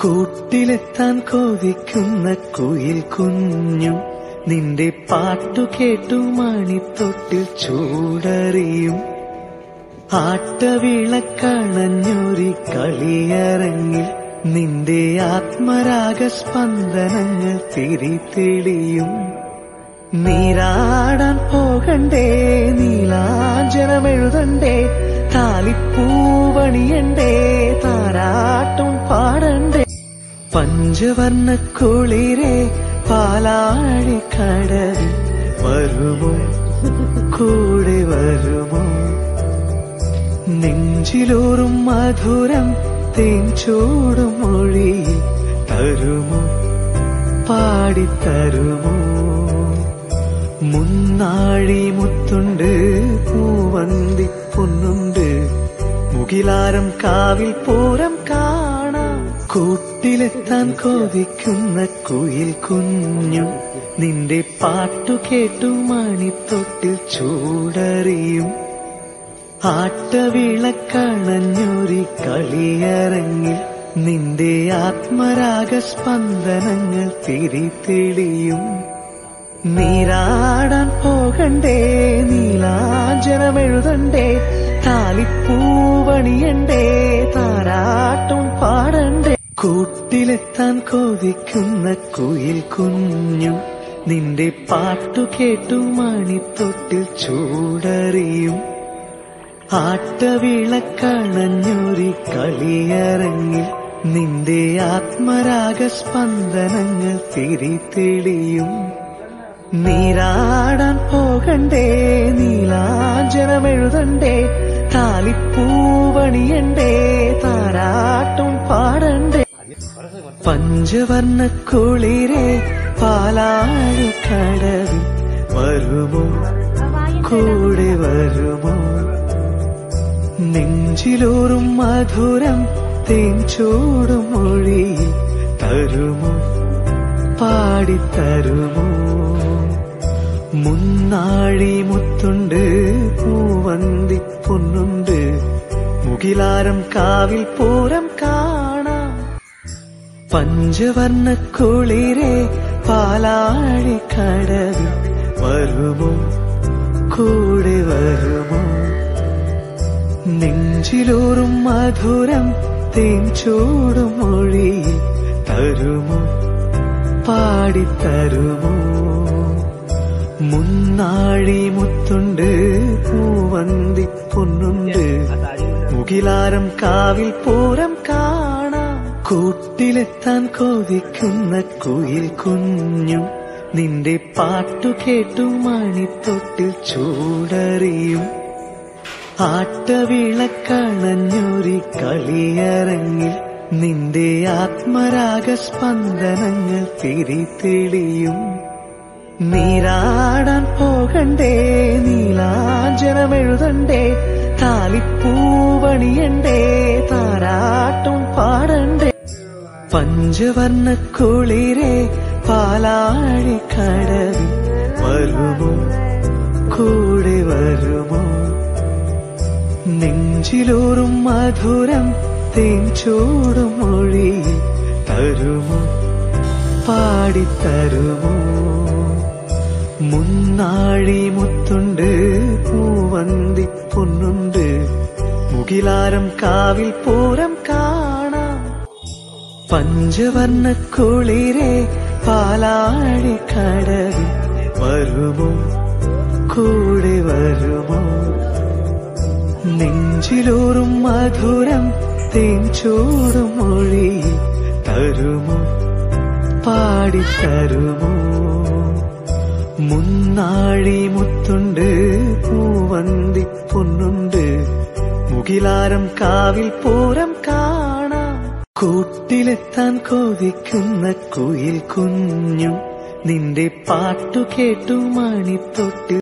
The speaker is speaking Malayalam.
കൂട്ടിലെത്താൻ കൊതിക്കുന്ന കുയിൽ കുഞ്ഞും നിന്റെ പാട്ടു കേട്ടു മണിത്തൊട്ടിൽ ചൂടറിയും ആട്ടവിളക്കണഞ്ഞൊരി കളിയരങ്ങിൽ നിന്റെ ആത്മരാഗ സ്പന്ദനങ്ങൾ തിരിതെളിയും നീരാടാൻ പോകണ്ടേ നീലാഞ്ജനമെഴുതണ്ടേ താലിപ്പൂവണിയണ്ടേ താരാട്ടും പാടണ്ടേ പഞ്ചവർണ്ണ കുളിരെ പാലാഴി കടലിൽ വരുമോ കൂടെ വരുമോ നെഞ്ചിലൂറും മധുരം തേൻചൂടും മൊഴി തരുമോ പാടിത്തരുമോ മുന്നാഴി മുത്തുണ്ട് പൂവന്തി പൊന്നുണ്ട് മുകിലാരം കാവിൽ പൂരം കാണാം കൂട്ടിലെത്താൻ കൊതിക്കുന്ന കുയിൽ കുഞ്ഞു നിന്റെ പാട്ടു കേട്ടു മണിത്തൊട്ടിൽ ചൂടറിയും ആട്ടവിളക്കണഞ്ഞൊരി കളിയരങ്ങിൽ നിന്റെ ആത്മരാഗ സ്പന്ദനങ്ങൾ തിരിതെളിയും നീരാടാൻ പോകണ്ടേ നീലാഞ്ജനമെഴുതണ്ടേ താലിപ്പൂവണിയണ്ടേ താരാട്ടും പാടണ്ടേ കൂട്ടിലെത്താൻ കൊതിക്കുന്ന കുയിൽ കുഞ്ഞു നിന്റെ പാട്ടു കേട്ടു മണിത്തൊട്ടിൽ ചൂടറിയും ആട്ടവിളക്കണഞ്ഞൊരി കളിയരങ്ങിൽ നിന്റെ ആത്മരാഗ സ്പന്ദനങ്ങൾ തിരിതെളിയും നീരാടാൻ പോകണ്ടേ നീലാഞ്ജനമെഴുതണ്ടേ താലിപ്പൂവണിയണ്ടേ താരാട്ടും പാടണ്ടേ പഞ്ചവർണ്ണ കുളിരെ പാലാഴി കടവിൽ വരുമോ കൂടെ വരുമോ നെഞ്ചിലൂറും മധുരം തേൻചൂടും മൊഴി തരുമോ പാടിത്തരുമോ മുന്നാഴി മുത്തുണ്ട് പൂവന്തി പൊന്നുണ്ട് മുകിലാരം കാവിൽ പൂരം കാണാം പഞ്ചവർണ്ണ കുളിരെ പാലാഴി കടവിൽ വരുമോ കൂടെ വരുമോ നെഞ്ചിലൂറും മധുരം തേൻചൂടും മൊഴി തരുമോ പാടിത്തരുമോ മുന്നാഴി മുത്തുണ്ട് പൂവന്തി പൊന്നുണ്ട് മുകിലാരം കാവിൽ പൂരം കാണാം കൂട്ടിലെത്താൻ കൊതിക്കുന്ന കുയിൽ കുഞ്ഞും നിന്റെ പാട്ടു കേട്ടു മണിത്തൊട്ടിൽ ചൂടറിയും ആട്ടവിളക്കണഞ്ഞൊരി കളിയരങ്ങിൽ നിന്റെ ആത്മരാഗ സ്പന്ദനങ്ങൾ തിരിതെളിയും നീരാടാൻ പോകണ്ടേ നീലാഞ്ജനമെഴുതണ്ടേ താലിപ്പൂവണിയണ്ടേ താരാട്ടും പാടണ്ടേ പഞ്ചവർണ്ണ കുളിരെ പാലാഴി കടവിൽ വരുമോ കൂടെ വരുമോ നെഞ്ചിലൂറും മധുരം തേൻചൂടും മൊഴി തരുമോ പാടിത്തരുമോ മുന്നാഴി മുത്തുണ്ട് പൂവന്തി പൊന്നുണ്ട് മുകിലാരം കാവിൽ പൂരം കാണാം പഞ്ചവർണ്ണ കുളിരെ പാലാഴി കടവിൽ വരുമോ കൂടെ വരുമോ നെഞ്ചിലൂറും മധുരം തേൻചൂടും മൊഴി തരുമോ പാടിത്തരുമോ മുന്നാഴി മുത്തുണ്ട് പൂവന്തി പൊന്നുണ്ട് മുകിലാരം കാവിൽ പൂരം കാണാം കൂട്ടിലെത്താൻ കൊതിക്കുന്ന കുയിൽ കുഞ്ഞും നിന്റെ പാട്ടു കേട്ടു മണിത്തൊട്ടിൽ